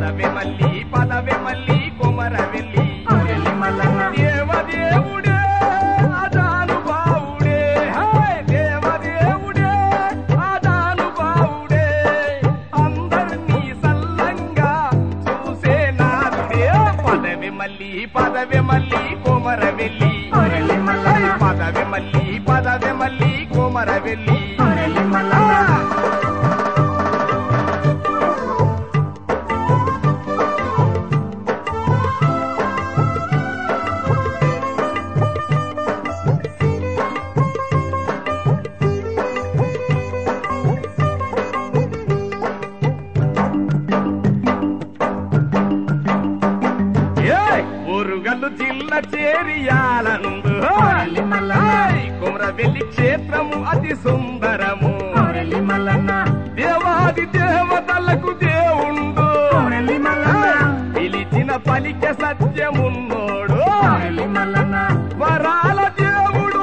పదవే మల్లి పదవే మల్లి కొమర వెళ్ళి కొమరెల్లి మల్లన్న దేవదేవుడే అదానుభావుడే హాయ్ దేవదేవుడే అదానుభావుడే అందరినీ సల్లంగా చూసే నాదుడే పదవి మల్లి పదవి మల్లి కొమర వెళ్ళి కొమరెల్లి మల్లన్న పదవి మల్లి పదవి మల్లి కొమర వెళ్ళి కొమరెల్లి మల్లన్న ఏయ్! ఊరుగల్లు జిల్ల చేరియాలందు కొమరెల్లి మల్లన్న కుమర వెళ్ళి క్షేత్రము అతి సుందరము కొమరెల్లి మల్లన్న దేవాది దేవతలకు దేవుండు కొమరెల్లి మల్లన్న పిలిచిన పలిక సత్యమున్నోడు కొమరెల్లి మల్లన్న వరాల దేవుడు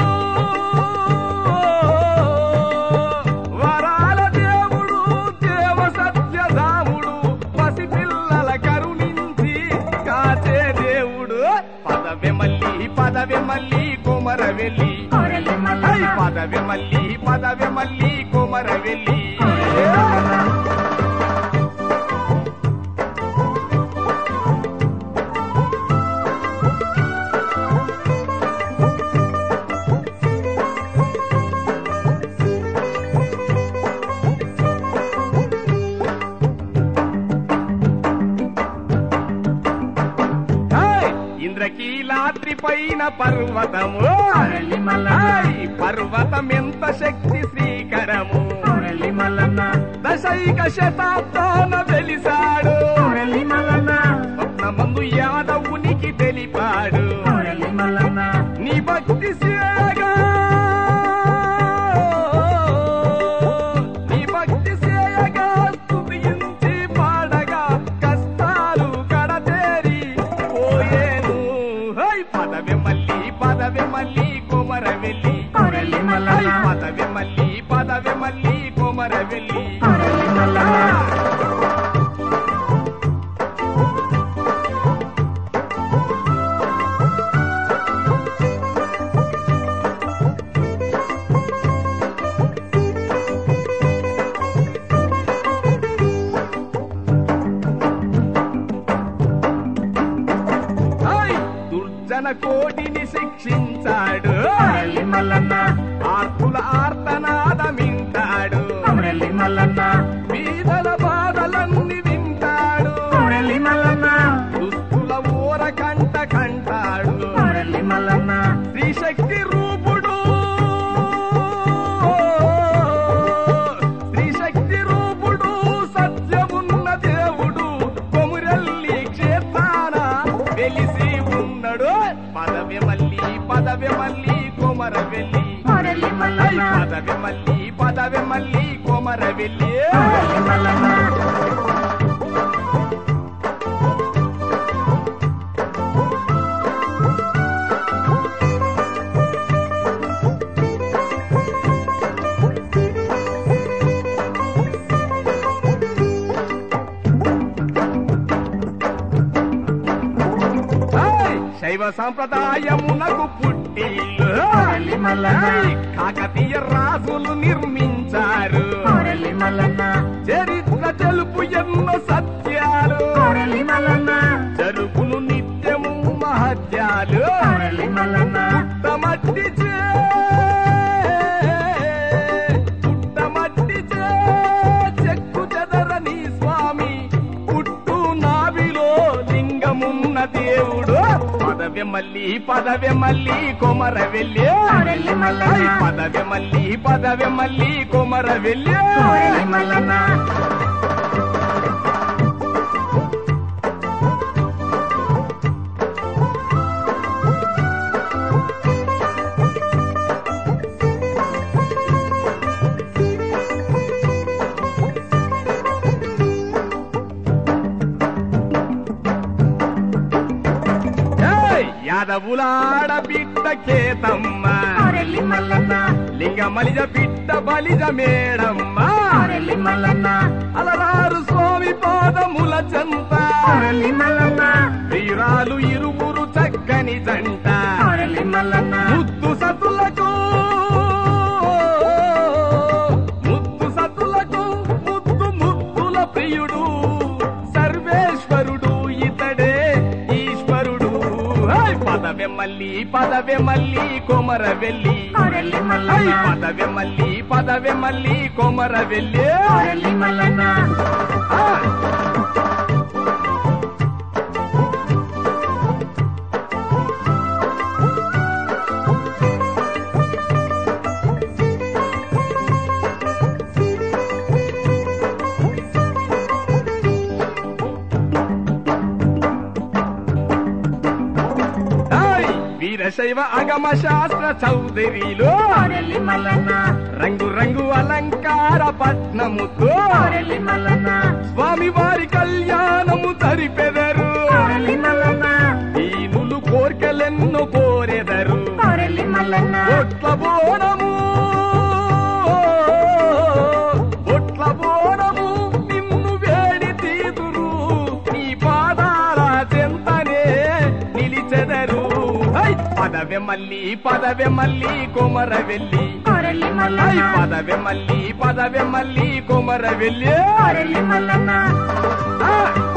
వరాల దేవుడు దేవ సత్యధాముడు పసిపిల్లల కరుణించి కాచే దేవుడు పదవి మల్లి పదవి మల్లి కుమర వెళ్ళి కొమరెల్లి ఐ మల్లన్న పదవి మల్లి పదవి మల్లి కుమర వెళ్ళి కొమరెల్లి మల్లన్న ఏయ్! ఇంద్రకీలాద్రి పైన పర్వతము కొమరెల్లి మల్లన్న ఏయ్! పర్వతం ఎంత శక్తి శ్రీకరము కొమరెల్లి మల్లన్న దశైక శతాబ్దాన వెలిసాడు కొమరెల్లి మల్లన్న స్వప్నమందు యాదవునికి తెలిపాడు కొమరెల్లి మల్లన్న నీ భక్తి సేయగా నీ భక్తి సేయగా స్తుతించి పాడగా కష్టాలు కడతేరి పోయేను హై పదవి మల్లి పదవి మల్లి కొమర వెళ్ళి కొమరెల్లి హై మల్లన్న పదవి మల్లి పదవి మల్లి కొమర వెళ్ళి కొమరెల్లి మల్లన్న హై దుర్జన కోటిని శిక్షించాడు కొమరెల్లి మల్లన్న ఆర్తుల ఆర్తనాదమింటాడు కొమరెల్లి మల్లన్న బీదల బాధలన్నీ వింటాడు కొమరెల్లి మల్లన్న దుస్తుల ఊర కంట కంటాడు కొమరెల్లి మల్లన్న శ్రీశక్తి రూపుడు శ్రీశక్తి రూపుడు సత్యమున్న దేవుడు కొమురెల్లి క్షేత్రాన వెలిసి ఉన్నాడు పదవి మల్లి పదవి మల్లి కొమర వెళ్ళి కొమరెల్లి మల్లన్న పదవి మల్లి పదవి మల్లి కొమర వెళ్ళి కొమరెల్లి మల్లన్న ఏయ్! శైవ సంప్రదాయమునకు పుట్టిల్లు కొమరెల్లి మల్లన్న ఏయ్! కాకతీయ రాజులు నిర్మించారు కొమరెల్లి మల్లన్న చరిత్ర తెలుపు ఎన్నో సత్యాలు కొమరెల్లి మల్లన్న జరుగును నిత్యము మహత్యాలు కొమరెల్లి మల్లన్న పుట్టమట్టి చే పుట్టమట్టి చే చెక్కు చెదరని స్వామి పుట్టు నావిలో లింగమున్న దేవుడు పదవి మల్లి పదవి మల్లి కొమర వెళ్ళి కొమరెల్లి మల్లన్న పదవి మల్లి పదవి మల్లి కొమర వెళ్ళి కొమరెల్లి మల్లన్న ఏయ్! యాదవులాడ బిడ్డ కేతమ్మ కొమరెల్లి మల్లన్న లింగ మలిజ బిడ్డ బలిజ మేడమ్మ కొమరెల్లి మల్లన్న అలరారు స్వామి స్వామి పాదముల చెంత కొరలి మల్లన్న వీరాలు ఇరువురు చక్కని జంట కొరలి మల్లన్న ముద్దు సతులకు ముద్దు సతులకు ముద్దు ముద్దుల ప్రియుడు సర్వేశ్వరుడు ఇతడే ఈశ్వరుడు హై! పదవె మల్లి పదవె మల్లి కొమర వెళ్ళి కొరలి మల్లన్న పదవె మల్లి పదవె మల్లి కొమర వెళ్ళి కొరలి మల్లన్న ఆ! హాయ్! వీరశైవ అగమ శాస్త్ర చౌదరిలో కొరలి మల్లన్న రంగు రంగు అలంకార పట్నముతో కొరలి మల్లన్న స్వామి వారి కళ్యాణము జరిపెదరు కొరలి మల్లన్న దీనులు కోర్కెలెన్నో కోరెదరు కొరలి మల్లన్న ఒట్ల బోనము ఒట్ల బోనము నిన్ను వేడి తీదురు నీ పాదాల చెంతనే నిలిచెదరు హై! పదవె మల్లి పదవె మల్లి కొమర వెళ్ళి కొరలి హై! మల్లన్న పదవె మల్లి పదవె మల్లి కొమర వెళ్ళి కొరలి మల్లన్న ఆ!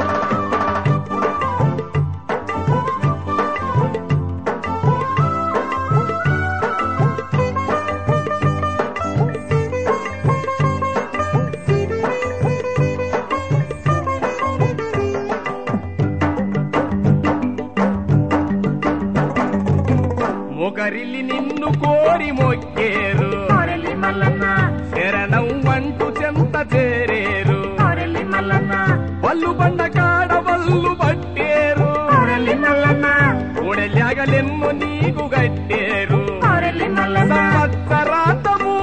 మొగరిల్లి నిన్ను కోరి మొక్కేరు కొరలి మల్లన్న శరణం వంటు చెంత చేరేరు కొరలి మల్లన్న వల్లు బండ కాడ వల్లు పట్టేరు కొరలి మల్లన్న కూడెలాగలెన్ను నీకు గట్టేరు కొరలి మల్లన్న సంవత్సరాంతము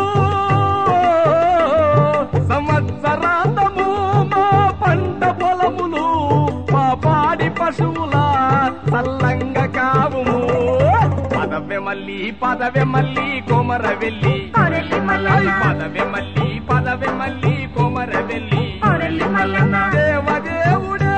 సంవత్సరాంతము మా పంట పొలములు మా పాడి పశువుల సల్లంగా కావుము పదవె మల్లి పదవె మల్లి కొమర వెళ్ళి కొరలి ఐ మల్లన్న పదవె మల్లి పదవె మల్లి కొమర వెళ్ళి కొరలి మల్లన్న దేవదేవుడే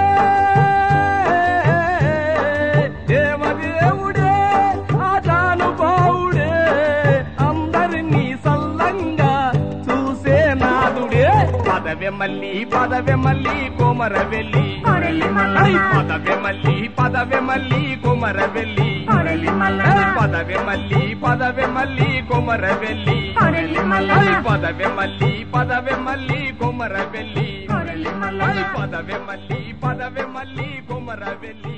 దేవదేవుడే ఆజానుభావుడే అందరినీ సల్లంగా చూసే నాదుడే పదవె మల్లి పదవె మల్లి కొమర వెళ్ళి కొరలి ఐ మల్లన్న పదవె మల్లి పదవె మల్లి కొమర వెళ్ళి కొరలి ఐ మల్లన్న పదవె మల్లి పదవె మల్లి కొమర వెళ్ళి కొరలి ఐ మల్లన్న పదవె మల్లి పదవె మల్లి కొమర వెళ్ళి కొరలి ఐ మల్లన్న పదవె మల్లి పదవె మల్లి కొమర వెళ్ళి